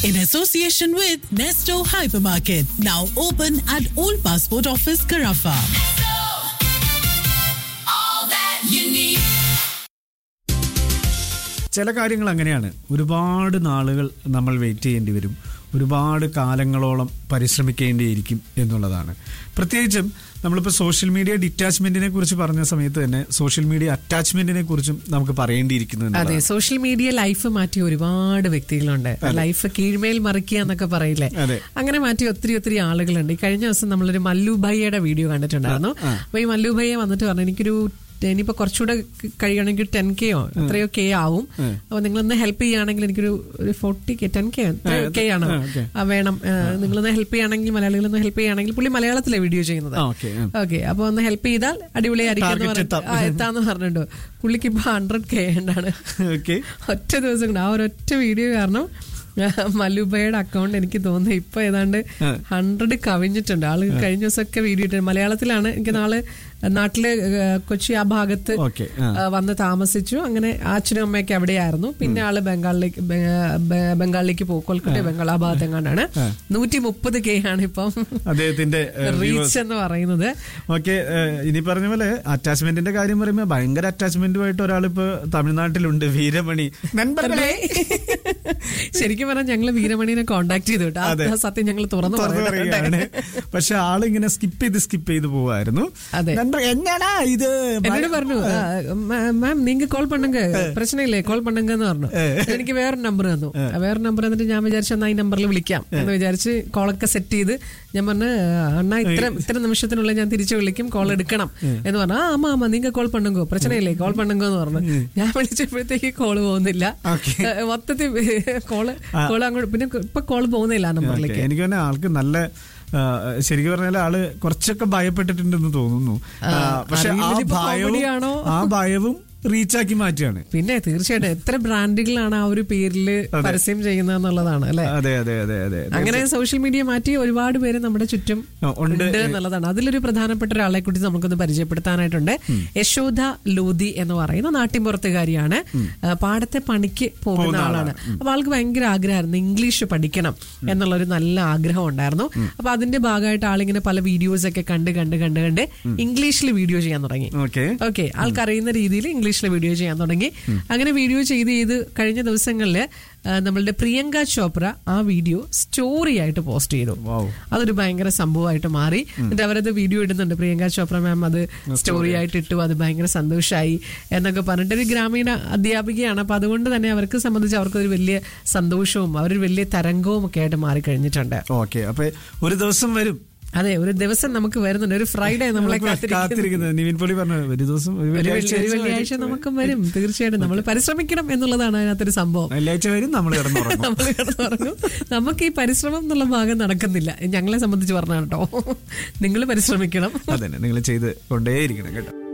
in association with Nesto Hypermarket, now open at Old Passport Office, Carafa. ചില കാര്യങ്ങൾ അങ്ങനെയാണ് ഒരുപാട് നാളുകൾ നമ്മൾ വെയിറ്റ് ചെയ്യേണ്ടി വരും ഒരുപാട് കാലങ്ങളോളം പരിശ്രമിക്കേണ്ടിയിരിക്കും എന്നുള്ളതാണ് പ്രത്യേകിച്ചും നമ്മളിപ്പോൾ സോഷ്യൽ മീഡിയ ഡിറ്റാച്ച്മെന്റിനെ കുറിച്ച് പറഞ്ഞ സമയത്ത് തന്നെ സോഷ്യൽ മീഡിയ അറ്റാച്ച്മെന്റിനെ കുറിച്ചും നമുക്ക് പറയേണ്ടിയിരിക്കുന്നു അതെ എന്നുള്ളതാണ്. സോഷ്യൽ മീഡിയ ലൈഫ് മാറ്റിയ ഒരുപാട് വ്യക്തികളുണ്ട് ലൈഫ് കീഴ്മേൽ മറിക്കുക എന്നൊക്കെ പറയില്ലേ അതെ. അങ്ങനെ മാറ്റിയ ഒത്തിരി ഒത്തിരി ആളുകളുണ്ട് ഈ കഴിഞ്ഞ ദിവസം നമ്മളൊരു മല്ലുബയ്യയുടെ വീഡിയോ കണ്ടിട്ടുണ്ടായിരുന്നു അപ്പൊ ഈ മല്ലുബയ്യ വന്നിട്ട് പറഞ്ഞു എനിക്കൊരു ഇനിയിപ്പോ കുറച്ചുകൂടെ കഴിയണമെങ്കിൽ ടെൻ കെയോ എത്രയോ കെ ആവും അപ്പൊ നിങ്ങളൊന്ന് ഹെൽപ്പ് ചെയ്യുകയാണെങ്കിൽ എനിക്കൊരു ഒരു forty K ten K K ആണ് ആ, okay. ആ, വേണം ആ, നിങ്ങളൊന്ന് ഹെൽപ്പ് ചെയ്യുകയാണെങ്കിൽ മലയാളികളൊന്ന് ഹെൽപ്പ് ചെയ്യുകയാണെങ്കിൽ പുള്ളി മലയാളത്തിലെ വീഡിയോ ചെയ്യുന്നത് ആ, okay, ആ. ഓക്കെ അപ്പൊ ഒന്ന് ഹെൽപ്പ് ചെയ്താൽ അടിപൊളിയായിരിക്കും എന്ന് Target പറഞ്ഞിട്ട് എത്താം. ആ, എത്താന്ന് പറഞ്ഞിട്ടുണ്ട് പുള്ളിക്ക് ഇപ്പൊ ഹൺഡ്രഡ് കെ ഉണ്ടാണ് ഓക്കെ ഒറ്റ ദിവസം കൊണ്ട് ആ ഒരൊറ്റ വീഡിയോ കാരണം മല്ലുബയുടെ അക്കൗണ്ട് എനിക്ക് തോന്നുന്നു ഇപ്പൊ ഏതാണ്ട് ആ. ഹൺഡ്രഡ് കവിഞ്ഞിട്ടുണ്ട് ആള് കഴിഞ്ഞ ദിവസമൊക്കെ വീഡിയോ ഇട്ട് മലയാളത്തിലാണ് എനിക്ക് നാളെ നാട്ടില് ഏ, കൊച്ചി ആ ഭാഗത്ത് Okay, ആ. ആ, വന്ന് താമസിച്ചു അങ്ങനെ അച്ഛനും അമ്മയൊക്കെ അവിടെയായിരുന്നു പിന്നെ ആള് ബംഗാളിലേക്ക് ബെ- ബെ- ബംഗാളിലേക്ക് പോകും കൊൽക്കത്ത ബംഗാൾ ആ ഭാഗത്തെങ്ങാണ്ടാണ് നൂറ്റി മുപ്പത് കെ ആണ് ഇപ്പം അദ്ദേഹത്തിന്റെ റീച്ച് എന്ന് പറയുന്നത് ഓക്കെ ഇനി പറഞ്ഞ പോലെ അറ്റാച്ച്മെന്റിന്റെ കാര്യം പറയുമ്പോൾ ഭയങ്കര അറ്റാച്ച്മെന്റുമായിട്ട് ഒരാളിപ്പോ തമിഴ്നാട്ടിലുണ്ട് വീരമണി നൻപர்களே. ശരിക്കും പറഞ്ഞാൽ ഞങ്ങള് വീരമണിനെ കോണ്ടാക്ട് ചെയ്തു കേട്ടോ ആ- അതെ. ആ സത്യം ഞങ്ങൾ തുറന്നു തുറന്നു പറയുകയാണ് പറയുന്നുണ്ട് പക്ഷെ ആളിങ്ങനെ സ്കിപ്പ് ചെയ്ത് സ്കിപ്പ് ചെയ്ത് പോവായിരുന്നു അതെ. നൻപ- എന്നാടാ ഇത് എന്നോട് പറഞ്ഞു "ആ, മാ- മാം നീങ്ക കോൾ പണ്ണുങ്ക പ്രശ്നമില്ലേ കോൾ പണ്ണുങ്ക എന്ന് പറഞ്ഞു എനിക്ക് വേറെ നമ്പർ തന്നു ആ, വേറെ നമ്പർ തന്നിട്ട് ഞാൻ വിചാരിച്ചു എന്നാ ഈ നമ്പറിൽ വിളിക്കാം എന്ന് വിചാരിച്ച് കോളൊക്കെ സെറ്റ് ചെയ്ത് ഞാൻ പറഞ്ഞു അണ്ണാ ഇത്ര ഇത്ര നിമിഷത്തിനുള്ളിൽ ഞാൻ തിരിച്ചു വിളിക്കും കോൾ എടുക്കണം എന്ന് പറഞ്ഞു ആ ആമാ ആമാ നീങ്ക കോൾ പണ്ണുങ്കോ പ്രശ്നമില്ലേ കോൾ പണ്ണുങ്കോ എന്ന് പറഞ്ഞു ഞാൻ വിളിച്ചപ്പോഴത്തേക്ക് കോള് പോകുന്നില്ല Okay. ആ, മൊത്തത്തിൽ കോള് കോള് അങ്ങോട്ട് പിന്നെ ഇപ്പൊ കോള് പോകുന്നില്ല ആ നമ്പറിലേക്ക് ഓക്കേ. എനിക്ക് തന്നെ ആൾക്ക് നല്ല ആ, ശരിക്കും പറഞ്ഞാൽ ആള് കുറച്ചൊക്കെ ഭയപ്പെട്ടിട്ടുണ്ടെന്ന് തോന്നുന്നു ആ, പക്ഷെ ആ അറിയില്ല ഇതിപ്പോ ഭയവും comedy ആണോ? ആ ഭയവും റീച്ചാക്കി മാറ്റുകയാണ് പിന്നെ തീർച്ചയായിട്ടും എത്ര ബ്രാൻഡുകളാണ് ആ ഒരു പേരിൽ പരസ്യം ചെയ്യുന്നതെന്നുള്ളതാണ് അല്ലെ അതെ അതെ അതെ അതെ അങ്ങനെ സോഷ്യൽ മീഡിയ മാറ്റി ഒരുപാട് പേര് നമ്മുടെ ചുറ്റും ആ, ഉണ്ട്. ഉണ്ട് എന്നുള്ളതാണ് അതിലൊരു പ്രധാനപ്പെട്ട ഒരാളെ കൂടി നമുക്കൊന്ന് പരിചയപ്പെടുത്താനായിട്ടുണ്ട് യശോധ ലോധി എന്ന് പറയുന്ന നാട്ടിൻപുറത്തുകാരിയാണ് ആ, പാടത്തെ പണിക്ക് പോകുന്ന ആളാണ് അപ്പൊ ആൾക്ക് ഭയങ്കര ആഗ്രഹമായിരുന്നു ഇംഗ്ലീഷ് പഠിക്കണം എന്നുള്ള ഒരു നല്ല ആഗ്രഹം ഉണ്ടായിരുന്നു അപ്പൊ അതിന്റെ ഭാഗമായിട്ട് ആളിങ്ങനെ പല വീഡിയോസ് ഒക്കെ കണ്ട് കണ്ട് കണ്ട് കണ്ട് ഇംഗ്ലീഷിൽ വീഡിയോ ചെയ്യാൻ തുടങ്ങി ഓക്കെ ഓക്കെ ആൾക്കറിയുന്ന രീതിയിൽ ഇംഗ്ലീഷിൽ വീഡിയോ ചെയ്യാൻ തുടങ്ങി അങ്ങനെ വീഡിയോ ചെയ്ത് ചെയ്ത് കഴിഞ്ഞ ദിവസങ്ങളിൽ നമ്മളുടെ പ്രിയങ്ക ചോപ്ര ആ വീഡിയോ സ്റ്റോറി ആയിട്ട് പോസ്റ്റ് ചെയ്തു Wow. അതൊരു ഭയങ്കര സംഭവമായിട്ട് മാറി എന്നിട്ട് അവരത് വീഡിയോ ഇടുന്നുണ്ട് പ്രിയങ്ക ചോപ്ര മാം അത് സ്റ്റോറി ആയിട്ട് ഇട്ടു അത് ഭയങ്കര സന്തോഷമായി എന്നൊക്കെ പറഞ്ഞിട്ട് ഒരു ഗ്രാമീണ അധ്യാപികയാണ് അപ്പൊ അതുകൊണ്ട് തന്നെ അവർക്ക് സംബന്ധിച്ച് അവർക്ക് ഒരു വലിയ സന്തോഷവും അവരൊരു വലിയ തരംഗവും ഒക്കെ ആയിട്ട് മാറിക്കഴിഞ്ഞിട്ടുണ്ട് ഓക്കെ അപ്പൊ ഒരു ദിവസം വരും അതെ ഒരു ദിവസം നമുക്ക് വരുന്നുണ്ട് ഒരു ഫ്രൈഡേ നമ്മളെ കാത്തിരിക്കുന്നു കാത്തിരിക്കുന്നത് നിവിൻ പോളി പറഞ്ഞു ഒരു ദിവസം ഒരു ഒരു വെള്ളിയാഴ്ച വെള്ളി- ഒരു വെള്ളിയാഴ്ച നമുക്കും വരും തീർച്ചയായിട്ടും നമ്മൾ പരിശ്രമിക്കണം എന്നുള്ളതാണ് അതിനകത്തൊരു സംഭവം വെള്ളിയാഴ്ച വരും നമ്മൾ കിടന്നുറങ്ങും നമ്മൾ കിടന്നുറങ്ങും നമുക്ക് ഈ പരിശ്രമം എന്നുള്ള ഭാഗം നടക്കുന്നില്ല ഞങ്ങളെ സംബന്ധിച്ച് പറഞ്ഞാണ് കേട്ടോ നിങ്ങൾ പരിശ്രമിക്കണം അതന്നെ നിങ്ങൾ ചെയ്ത് കൊണ്ടേയിരിക്കണം കേട്ടോ